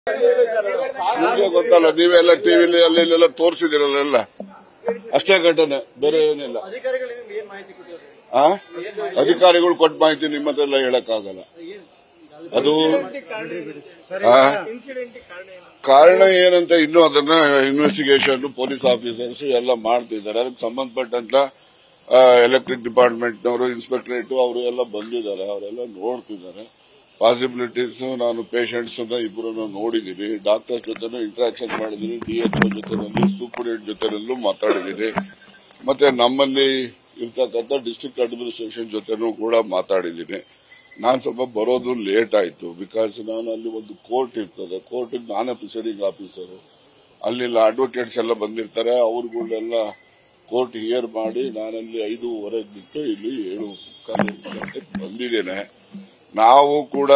ನಿಮ್ಗೆ ಗೊತ್ತಲ್ಲ ನೀವೆಲ್ಲ ಟಿವಿಲಿ ಅಲ್ಲಿ ಇಲ್ಲೆಲ್ಲ ತೋರಿಸಿದಿರಲ್ಲ ಎಲ್ಲ ಅಷ್ಟೇ ಘಟನೆ ಬೇರೆ ಏನಿಲ್ಲ ಅಧಿಕಾರಿಗಳು ನಿಮ್ಗೆ ಏನ್ ಮಾಹಿತಿ ಕೊಟ್ಟಿದ್ದಾರೆ ಆ ಅಧಿಕಾರಿಗಳು ಕೊಟ್ಟ ಮಾಹಿತಿ ನಿಮ್ಮ ಹತ್ರ ಎಲ್ಲ ಹೇಳಕ್ಕಾಗಲ್ಲ ಅದು ಆ? ಇನ್ಸಿಡೆಂಟ್ ಕಾರಣ ಏನು ಕಾರಣ ಏನಂತ ಇನ್ನೂ ಅದನ್ನ ಇನ್ವೆಸ್ಟಿಗೇಷನ್ ಪೊಲೀಸ್ ಆಫೀಸರ್ಸ್ ಎಲ್ಲ ಮಾಡ್ತಿದ್ದಾರೆ ಅದಕ್ಕೆ ಸಂಬಂಧಪಟ್ಟಂತ ಎಲೆಕ್ಟ್ರಿಕ್ ಡಿಪಾರ್ಟ್ಮೆಂಟ್ನವರು ಇನ್ಸ್ಪೆಕ್ಟರೇಟ್ ಅವರು ಎಲ್ಲ ಬಂದಿದ್ದಾರೆ ಅವರೆಲ್ಲ ನೋಡ್ತಿದ್ದಾರೆ ಪಾಸಿಬಿಲಿಟೀಸ್ ನಾನು ಪೇಷಂಟ್ಸ್ ಇಬ್ಬರು ನೋಡಿದ್ದೀನಿ ಡಾಕ್ಟರ್ಸ್ ಜೊತೆ ಇಂಟ್ರಾಕ್ಷನ್ ಮಾಡಿದ್ದೀನಿ ಡಿಎಚ್ಒ ಜೊತೆನಲ್ಲಿ ಸೂಪರಿಂಟ್ ಜೊತೆನಲ್ಲೂ ಮಾತಾಡಿದ್ದೀನಿ ಮತ್ತೆ ನಮ್ಮಲ್ಲಿ ಇರ್ತಕ್ಕಂಥ ಡಿಸ್ಟ್ರಿಕ್ಟ್ ಅಡ್ಮಿನಿಸ್ಟ್ರೇಷನ್ ಜೊತೆನೂ ಕೂಡ ಮಾತಾಡಿದ್ದೀನಿ ನಾನು ಸ್ವಲ್ಪ ಬರೋದು ಲೇಟ್ ಆಯ್ತು ಬಿಕಾಸ್ ನಾನು ಅಲ್ಲಿ ಒಂದು ಕೋರ್ಟ್ ಇರ್ತದೆ ಕೋರ್ಟ್ ನಾನೇ ಪ್ರಿಸೈಡಿಂಗ್ ಆಫೀಸರು ಅಲ್ಲಿಲ್ಲ ಅಡ್ವೊಕೇಟ್ಸ್ ಎಲ್ಲ ಬಂದಿರ್ತಾರೆ ಅವ್ರುಗಳನ್ನೆಲ್ಲ ಕೋರ್ಟ್ ಹಿಯರ್ ಮಾಡಿ ನಾನಲ್ಲಿ ಐದೂವರೆಗೆ ಬಿಟ್ಟು ಇಲ್ಲಿ ಏಳು ಕಾಲು ಗಂಟೆಗೆ ಬಂದಿದ್ದೇನೆ ನಾವು ಕೂಡ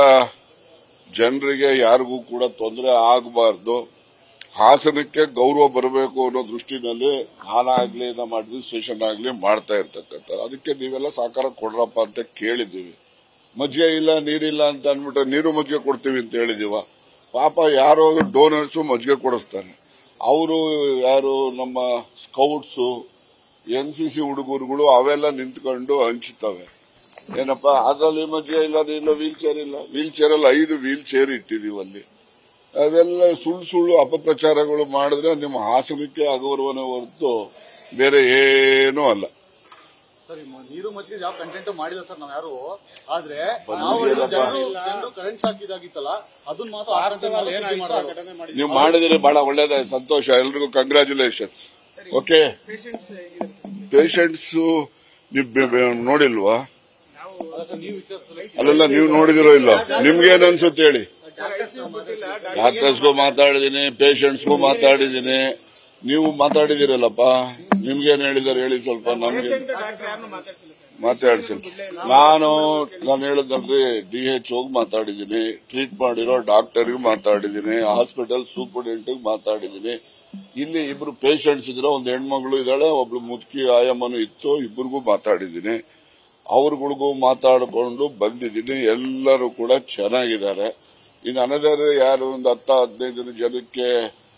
ಜನರಿಗೆ ಯಾರಿಗೂ ಕೂಡ ತೊಂದರೆ ಆಗಬಾರ್ದು ಹಾಸನಕ್ಕೆ ಗೌರವ ಬರಬೇಕು ಅನ್ನೋ ದೃಷ್ಟಿನಲ್ಲಿ ನಾನಾಗ್ಲಿ ನಮ್ಮ ಅಡ್ಮಿನಿಸ್ಟ್ರೇಷನ್ ಆಗ್ಲಿ ಮಾಡ್ತಾ ಇರ್ತಕ್ಕಂಥ ಅದಕ್ಕೆ ನೀವೆಲ್ಲ ಸಹಕಾರ ಕೊಡ್ರಪ್ಪ ಅಂತ ಕೇಳಿದ್ದೀವಿ ಮಜ್ಜಿಗೆ ಇಲ್ಲ ನೀರಿಲ್ಲ ಅಂತ ಅಂದ್ಬಿಟ್ರೆ ನೀರು ಮಜ್ಜಿಗೆ ಕೊಡ್ತೀವಿ ಅಂತ ಹೇಳಿದೀವ ಪಾಪ ಯಾರೋ ಡೋನರ್ಸು ಮಜ್ಜಿಗೆ ಕೊಡಿಸ್ತಾರೆ ಅವರು ಯಾರು ನಮ್ಮ ಸ್ಕೌಟ್ಸು ಎನ್ ಸಿ ಸಿ ಹುಡುಗರುಗಳು ಅವೆಲ್ಲ ನಿಂತ್ಕೊಂಡು ಹಂಚ್ತವೆ ಏನಪ್ಪ ಅದ್ರಲ್ಲಿ ಮಜ್ಜಿಗೆ ಇಲ್ಲ ಇಲ್ಲ ವೀಲ್ ಚೇರ್ ಇಲ್ಲ ವೀಲ್ ಚೇರ್ ಅಲ್ಲಿ ಐದು ವೀಲ್ ಚೇರ್ ಇಟ್ಟಿದೀವಿ ಅಲ್ಲಿ ಅವೆಲ್ಲ ಸುಳ್ಳು ಸುಳ್ಳು ಅಪಪ್ರಚಾರಗಳು ಮಾಡಿದ್ರೆ ನಿಮ್ಮ ಹಾಸನಕ್ಕೆ ಅಗೌರವನೇ ಹೊರತು ಬೇರೆ ಏನೂ ಅಲ್ಲ ಸರ್ ಈ ಮ- ನೀರು ಮಜ್ಜಿಗೆ ಯಾವ ಕಂಟೆಂಟ್ ಮಾಡಿಲ್ಲ ಸರ್ ನಾವ್ ಯಾರು ಆದ್ರೆ ನಾವು ಅಲ್ಲಿ ಜನರು ಜನರು ಕರೆಂಟ್ ಹಾಕಿದಾಗಿತ್ತಲ್ಲ ಅದನ್ನ ಮಾತ್ರ ಆ content ಮಾತ್ರ ಸುದ್ದಿ ಮಾಡೋದು. ನೀವು ಮಾಡಿದ್ರೆ ಬಹಳ ಒಳ್ಳೇದ ಸಂತೋಷ ಎಲ್ರಿಗೂ ಕಂಗ್ರ್ಯಾಚುಲೇಷನ್ಸ್ ಓಕೆ ಪೇಷಂಟ್ಸ್ ಹೇಗಿದ್ದಾರೆ ಸರ್ ಪೇಷಂಟ್ಸ್ ನೀವು ಬೆ- ಬೆ- ನೋಡಿಲ್ವಾ ಅಲ್ಲ ಸರ್ ನೀವು ವಿಚಾರಿಸಲ್ಲ ಅಲ್ಲೆಲ್ಲ ನೀವು ನೋಡಿದಿರೋ ಇಲ್ಲ ನಿಮ್ಗೇನ್ ಅನ್ಸುತ್ತೆ ಹೇಳಿ ಡಾಕ್ಟರ್ಸ್ ಗೊತ್ತಿಲ್ಲ ಡಾಕ್ಟರ್ಸ್ಗೂ ಮಾತಾಡಿದೀನಿ ಪೇಷಂಟ್ಸ್ಗೂ ಮಾತಾಡಿದೀನಿ ನೀವು ಮಾತಾಡಿದಿರಲ್ಲಪ್ಪ ನಿಮ್ಗೇನ್ ಹೇಳಿದಾರೆ ಹೇಳಿ ಸ್ವಲ್ಪ ನಮ್ಗೆ ಡಾಕ್ಟರ್ ಯಾರನ್ನೂ ಮಾತಾಡ್ಸಿಲ್ಲ ಸರ್ ಮಾತಾಡ್ಸಿಲ್ಲ ನಾನು ನಾನು ಹೇಳಿದ್ರಿ ಡಿ ಎಚ್ ಹೋಗಿ ಮಾತಾಡಿದ್ದೀನಿ ಟ್ರೀಟ್ ಮಾಡಿರೋ ಡಾಕ್ಟರ್ಗೆ ಮಾತಾಡಿದ್ದೀನಿ ಹಾಸ್ಪಿಟಲ್ ಸೂಪರಿಂಟೆಂಟ್ ಮಾತಾಡಿದ್ದೀನಿ ಇಲ್ಲಿ ಇಬ್ರು ಪೇಷಂಟ್ಸ್ ಇದ್ರೆ ಒಂದು ಹೆಣ್ಮಗಳು ಇದ್ದಾಳೆ ಒಬ್ಳು ಮುದುಕಿ ಆಯಮ್ಮನು ಇತ್ತು ಇಬ್ಬರಿಗೂ ಮಾತಾಡಿದ್ದೀನಿ ಅವ್ರಗಳಿಗೂ ಮಾತಾಡಿಕೊಂಡು ಬಂದಿದ್ದೀನಿ ಎಲ್ಲರೂ ಕೂಡ ಚೆನ್ನಾಗಿದ್ದಾರೆ ಇನ್ನು ಅನದರ್ ಯಾರು ಒಂದು ಹತ್ತ ಹದಿನೈದು ಜನಕ್ಕೆ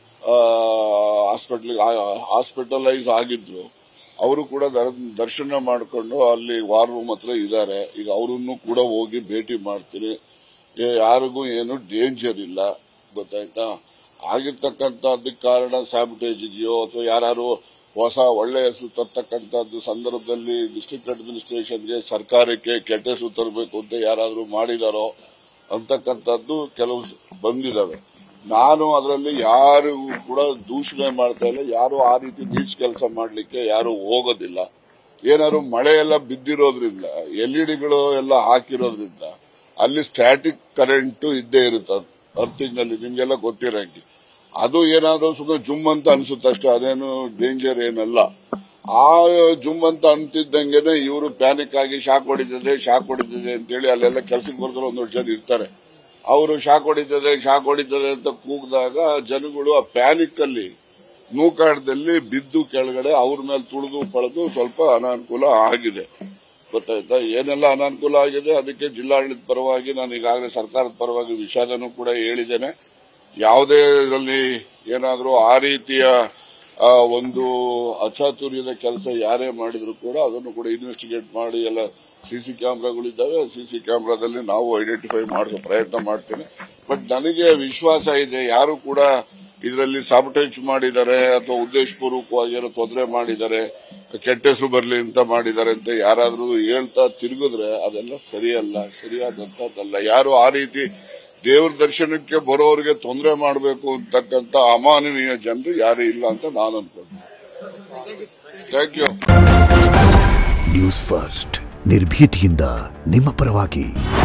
ಹಾಸ್ಪಿಟಲ್ ಹಾಸ್ಪಿಟಲೈಸ್ ಆಗಿದ್ರು ಅವರು ಕೂಡ ದರ್- ದರ್ಶನ ಮಾಡಿಕೊಂಡು ಅಲ್ಲಿ ವಾರ್ ರೂಮ್ ಹತ್ರ ಇದ್ದಾರೆ ಈಗ ಅವರನ್ನು ಕೂಡ ಹೋಗಿ ಭೇಟಿ ಮಾಡ್ತೀನಿ ಏ, ಯಾರಿಗೂ ಏನು ಡೇಂಜರ್ ಇಲ್ಲ ಗೊತ್ತಾಯ್ತಾ ಆಗಿರ್ತಕ್ಕಂಥದ್ದಕ್ಕೆ ಕಾರಣ ಸ್ಯಾಬಿಟೇಜ್ ಇದೆಯೋ ಅಥವಾ ಯಾರು ಹೊಸ ಒಳ್ಳೆ ಹೆಸರು ತರ್ತಕ್ಕಂಥದ್ದು ಸಂದರ್ಭದಲ್ಲಿ ಡಿಸ್ಟ್ರಿಕ್ಟ್ ಅಡ್ಮಿನಿಸ್ಟ್ರೇಷನ್ಗೆ ಸರ್ಕಾರಕ್ಕೆ ಕೆಟ್ಟ ಹೆಸರು ತರಬೇಕು ಅಂತ ಯಾರಾದರೂ ಮಾಡಿದಾರೋ ಅಂತಕ್ಕಂಥದ್ದು ಕೆಲವು ಸ- ಬಂದಿದಾವೆ ನಾನು ಅದರಲ್ಲಿ ಯಾರಿಗೂ ಕೂಡ ದೂಷಣೆ ಮಾಡ್ತಾ ಇಲ್ಲ ಯಾರು ಆ ರೀತಿ ನೀಚ್ ಕೆಲಸ ಮಾಡಲಿಕ್ಕೆ ಯಾರು ಹೋಗೋದಿಲ್ಲ ಏನಾದ್ರು ಮಳೆ ಎಲ್ಲ ಬಿದ್ದಿರೋದ್ರಿಂದ ಎಲ್ ಇ ಡಿಗಳು ಎಲ್ಲ ಹಾಕಿರೋದ್ರಿಂದ ಅಲ್ಲಿ ಸ್ಟ್ಯಾಟಿಕ್ ಕರೆಂಟ್ ಇದ್ದೇ ಇರುತ್ತೆ ಅರ್ಥಿಂಗ್ ನಲ್ಲಿ ನಿಮ್ಗೆಲ್ಲ ಗೊತ್ತಿರಂಗೆ ಅದು ಏನಾದ್ರು ಸುಮ್ಮನೆ ಜುಮ್ ಅಂತ ಅನ್ಸುತ್ತೆ ಅಷ್ಟೇ ಅದೇನು ಡೇಂಜರ್ ಏನಲ್ಲ ಆ ಜುಮ್ ಅಂತ ಅಂತಿದ್ದಂಗೆನೆ ಇವರು ಪ್ಯಾನಿಕ್ ಆಗಿ ಶಾಕ್ ಹೊಡಿತದೆ ಶಾಕ್ ಹೊಡಿತದೆ ಅಂತೇಳಿ ಅಲ್ಲೆಲ್ಲ ಕೆಲಸಕ್ಕೆ ಬರ್ತಾರೆ ಒಂದೊಂದು ಜನ ಇರ್ತಾರೆ ಅವರು ಶಾಕ್ ಹೊಡಿತದೆ ಶಾಕ್ ಹೊಡಿತದೆ ಅಂತ ಕೂಗಿದಾಗ ಜನಗಳು ಆ ಪ್ಯಾನಿಕ್ ಅಲ್ಲಿ ನೂಕಾಟದಲ್ಲಿ ಬಿದ್ದು ಕೆಳಗಡೆ ಅವ್ರ ಮೇಲೆ ತುಳಿದು ಪಳೆದು ಸ್ವಲ್ಪ ಅನಾನುಕೂಲ ಆಗಿದೆ ಗೊತ್ತಾಯ್ತಾ ಏನೆಲ್ಲ ಅನಾನುಕೂಲ ಆಗಿದೆ ಅದಕ್ಕೆ ಜಿಲ್ಲಾಡಳಿತ ಪರವಾಗಿ ನಾನು ಈಗಾಗಲೇ ಸರ್ಕಾರದ ಪರವಾಗಿ ವಿಷಾದನೂ ಕೂಡ ಹೇಳಿದ್ದೇನೆ ಯಾವುದೇ ಇದರಲ್ಲಿ ಏನಾದರೂ ಆ ರೀತಿಯ ಆ, ಒಂದು ಅಚಾತುರ್ಯದ ಕೆಲಸ ಯಾರೇ ಮಾಡಿದ್ರು ಕೂಡ ಅದನ್ನು ಕೂಡ ಇನ್ವೆಸ್ಟಿಗೇಟ್ ಮಾಡಿ ಎಲ್ಲ ಸಿಸಿ ಕ್ಯಾಮ್ರಾಗಳಿದ್ದಾವೆ ಸಿಸಿ ಕ್ಯಾಮ್ರಾದಲ್ಲಿ ನಾವು ಐಡೆಂಟಿಫೈ ಮಾಡಿಸೋ ಪ್ರಯತ್ನ ಮಾಡ್ತೇನೆ ಬಟ್ ನನಗೆ ವಿಶ್ವಾಸ ಇದೆ ಯಾರು ಕೂಡ ಇದರಲ್ಲಿ ಸಾಬಟೇಜ್ ಮಾಡಿದ್ದಾರೆ ಅಥವಾ ಉದ್ದೇಶಪೂರ್ವಕವಾಗಿ ಏನೋ ತೊಂದರೆ ಮಾಡಿದ್ದಾರೆ ಕೆಟ್ಟ ಹೆಸರು ಬರಲಿ ಅಂತ ಮಾಡಿದ್ದಾರೆ ಅಂತ ಯಾರಾದ್ರೂ ಹೇಳ್ತಾ ತಿರುಗಿದ್ರೆ ಅದೆಲ್ಲ ಸರಿಯಲ್ಲ ಸರಿಯಾದಂತದ್ದಲ್ಲ ಯಾರು ಆ ರೀತಿ ದೇವ್ರ ದರ್ಶನಕ್ಕೆ ಬರೋರಿಗೆ ತೊಂದರೆ ಮಾಡಬೇಕು ಅಂತಕ್ಕಂಥ ಅಮಾನವೀಯ ಜನರು ಯಾರು ಇಲ್ಲ ಅಂತ ನಾನು ಅನ್ಕೊಂಡೆ ಥ್ಯಾಂಕ್ ಯು ನ್ಯೂಸ್ ಫಸ್ಟ್ ನಿರ್ಭೀತಿಯಿಂದ ನಿಮ್ಮ ಪರವಾಗಿ